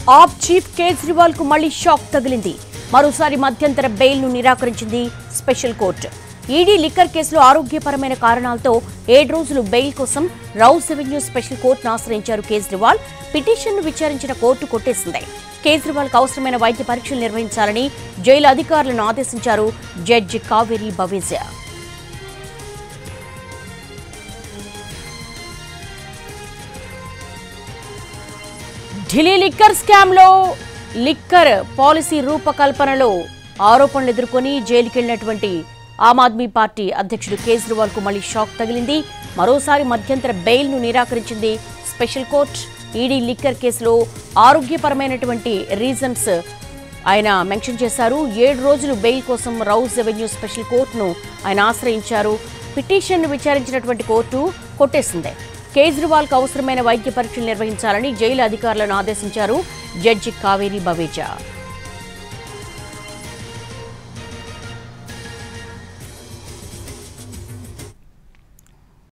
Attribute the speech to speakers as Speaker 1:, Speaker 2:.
Speaker 1: ఆప్ chief Kejriwal కు మళ్లీ shock తగిలింది మరోసారి మధ్యంతర బెయిల్ ను నిరాకరించింది స్పెషల్ కోర్టు ఈడీ లిక్కర్ కేసులో ఆరోగ్యపరమైన కారణాలతో ఏడు రోజులు బెయిల్ కోసం రౌస్ రెవెన్యూ స్పెషల్ కోర్టును ఆశ్రయించారు కేజ్రీవాల్ పిటిషన్ను విచారించిన కోర్టు కొట్టేసింది కేజ్రీవాల్ కు అవసరమైన వైద్య పరీక్షలు నిర్వహించాలని జైలు అధికారులను ఆదేశించారు judge Kaveri Baweja Delhi liquor scam లో లిక్కర్ పాలసీ రూపకల్పనలో ఆరోపణలు ఎదుర్కొని జైలుకెళ్లినటువంటి ఆమ్ ఆద్మీ పార్టీ అధ్యక్షుడు కేజ్రీవాల్ కు మళ్లీ షాక్ తగిలింది మరోసారి మధ్యంతర బెయిల్ ను నిరాకరించింది స్పెషల్ కోర్ట్ ఈడీ లిక్కర్ కేసులో ఆరోగ్యపరమైనటువంటి రీజన్స్ ఆయన మెన్షన్ చేశారు ఏడు రోజులు బెయిల్ కోసం రౌజ్ రెవెన్యూ స్పెషల్ కోర్టును ఆయన ఆశ్రయించారు పిటిషన్ను విచారించినటువంటి కోర్టు కొట్టేసింది కేజ్రీవాల్కు అవసరమైన వైద్య పరీక్షలు నిర్వహించాలని జైలు అధికారులను ఆదేశించారు జడ్జి కావేరి బవేజా